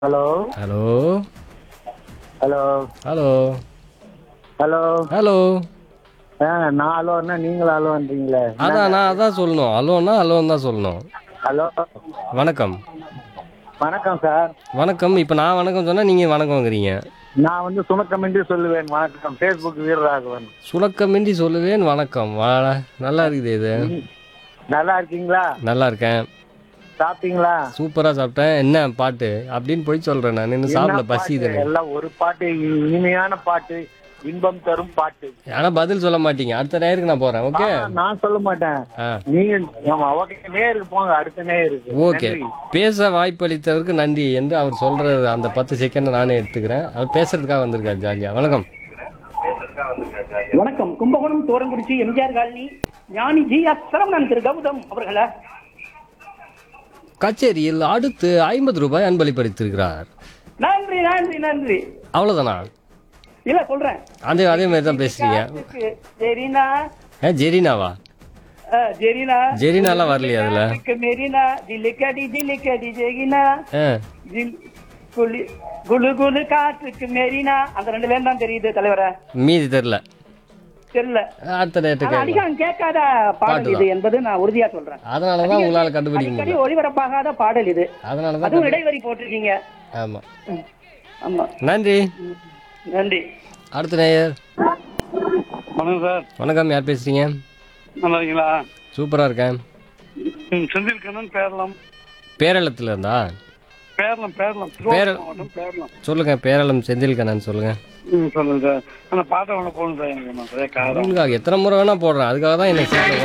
Hello hello hello hello hello hello ஆ நான் ஹலோன்னா நீங்களும் ஹலோன்றீங்களே அதான் நான் அதான் சொல்லணும் ஹலோன்னா ஹலோன்னு தான் சொல்லணும் ஹலோ வணக்கம் வணக்கம் சார் வணக்கம் இப்போ நான் வணக்கம் சொன்னால் நீங்கள் வணக்கங்கிறீங்க நான் வந்து சுணக்கமின்றி சொல்லுவேன் வணக்கம் ஃபேஸ்புக் வீரராகவன் சுணக்கமின்றி சொல்லுவேன் வணக்கம் வாழ நல்லா இருக்குது இது நல்லா இருக்கீங்களா நல்லா இருக்கேன் சாப்பிட்டீங்களா சூப்பராக சாப்பிட்டேன் என்ன பாட்டு அப்படின்னு போய் சொல்கிறேன் நான் இன்னும் சாப்பிட என்ன பசி பாட்டு? எல்லாம் ஒரு பாட்டு இனிமையான பாட்டு இன்பம் தரும் பாட்டு ஆனால் பதில் சொல்ல மாட்டீங்க அடுத்த நேருக்கு நான் போகிறேன் ஓகே ஆ, நான் சொல்ல மாட்டேன் ஆ நீங்க ஆமா ஓகே நேருக்கு போங்க அடுத்த நேருக்கு ஓகே பேச வாய்ப்பளித்தவருக்கு நன்றி என்று அவர் சொல்றது அந்த பத்து செகண்ட் நானே எடுத்துக்கிறேன் அவர் பேசுறதுக்காக வந்திருக்காரு ஜாலியா வணக்கம் வணக்கம் Kumbakonam Thorankurichi MGR colony Gnani G S Saravanan Thiru Gautham அவர்களே கச்சேரியில் அடுத்து ஐம்பது ரூபாய் அன்பளிப்பளித்திருக்கிறார் நன்றி நன்றி நன்றி அவ்வளவுதானா இல்ல சொல்றேன் அதே அதே மாதிரி தான் பேசுறீங்க காத்துக்கு ஜெரினா ஏ ஜெரினாவா ஆ, ஜெரினா ஜெரினாலாம் வரலையா அதுல காத்துக்கு மெரினா ஜிலிக்கடி ஜிலிக்கடி ஜெகினா ஆ ஜில் குளி குலு குலு காற்றுக்கு மெரினா அந்த ரெண்டு லேன் தான் தெரியுது தலைவர மீதி தெரில தெரியல அடுத்த டேட்டு ஆனா அதிகம் கேட்காத பாடல் இது என்பது நான் உறுதியா சொல்றேன் அதனால தான் உங்களால் கண்டுபிடிக்க அடிக்கடி முடியல ஒளிபரப்பாகாத பாடல் இது அதனால தான் அதுவும் இடைவெளி போட்டிருக்கீங்க ஆமாம் ம். ஆமா நன்றி நன்றி அடுத்த நேயர் வணக்கம் சார் வணக்கம் யார் பேசுறீங்க நல்லா இருக்கீங்களா சூப்பராக இருக்கேன் ம், செந்தில் கண்ணன் பேரளம் பேரளத்தில் இருந்தா பேரளம் பேரளம் பேர- திருவாரூர் மாவட்டம் பேரளம் சொல்லுங்க பேரளம் செந்தில் கண்ணன் சொல்லுங்க ம் சொல்லுங்க சார் அந்த பாட்டை ஒன்று போகணும் சார் எனக்கு நான் சரியா காரம் உங்களுக்காக எத்தனை முறை வேணா போடுறேன் அதுக்காக தான் என்னை சேர்த்து